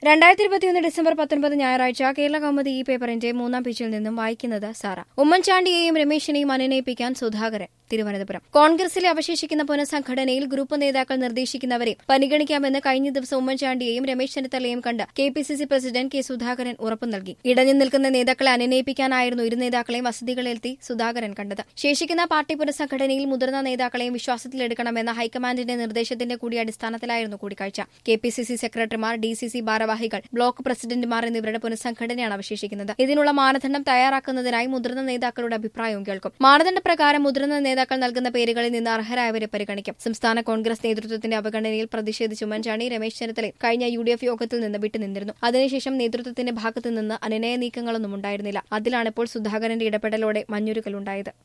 രണ്ടായിരത്തി ഇരുപത്തിയൊന്ന് ഡിസംബർ പത്തൊൻപത് ഞായറാഴ്ച കേരള കൗമുദി ഈ പേപ്പറിന്റെ മൂന്നാം പേജിൽ നിന്നും വായിക്കുന്നത് സാറ ഉമ്മൻചാണ്ടിയെയും രമേശിനെയും അനുനയിപ്പിക്കാൻ സുധാകരൻ തിരുവനന്തപുരം കോൺഗ്രസിലെ അവശേഷിക്കുന്ന പുനഃസംഘടനയിൽ ഗ്രൂപ്പ് നേതാക്കൾ നിർദ്ദേശിക്കുന്നവരെ പരിഗണിക്കാമെന്ന് കഴിഞ്ഞ ദിവസം ഉമ്മൻചാണ്ടിയെയും രമേശ് ചെന്നിത്തലയും കണ്ട് K P C C president K Sudhakaran ഉറപ്പു നൽകി ഇടഞ്ഞു നിൽക്കുന്ന നേതാക്കളെ അനുനയിപ്പിക്കാനായിരുന്നു ഇരു നേതാക്കളെയും വസതികളിലെത്തി സുധാകരൻ കണ്ടത് ശേഷിക്കുന്ന പാർട്ടി പുനഃസംഘടനയിൽ മുതിർന്ന നേതാക്കളെയും വിശ്വാസത്തിലെടുക്കണമെന്ന ഹൈക്കമാൻഡിന്റെ നിർദ്ദേശത്തിന്റെ കൂടി അടിസ്ഥാനത്തിലായിരുന്നു കൂടിക്കാഴ്ച കെ പി സി സി സെക്രട്ടറിമാർ ഡി സി സി ഭാരവാഹികൾ ബ്ലോക്ക് പ്രസിഡന്റുമാർ എന്നിവരുടെ പുനഃസംഘടനയാണ് അവശേഷിക്കുന്നത് ഇതിനുള്ള മാനദണ്ഡം തയ്യാറാക്കുന്നതിനായി മുതിർന്ന നേതാക്കളുടെ അഭിപ്രായവും കേൾക്കും മാനദണ്ഡപ്രകാരം മുതിർന്ന നേതാക്കൾ നൽകുന്ന പേരുകളിൽ നിന്ന് അർഹരായവരെ പരിഗണിക്കും സംസ്ഥാന കോൺഗ്രസ് നേതൃത്വത്തിന്റെ അവഗണനയിൽ പ്രതിഷേധിച്ച് ഉമ്മൻചാണ്ടി രമേശ് ചെന്നിത്തലയും കഴിഞ്ഞ യു ഡി എഫ് യോഗത്തിൽ നിന്ന് വിട്ടുനിന്നിരുന്നു അതിനുശേഷം നേതൃത്വത്തിന്റെ ഭാഗത്തു നിന്ന് അനുനയ നീക്കങ്ങളൊന്നും ഉണ്ടായിരുന്നില്ല അതിലാണിപ്പോൾ സുധാകരന്റെ ഇടപെടലോടെ മഞ്ഞുരുകലുണ്ടായത്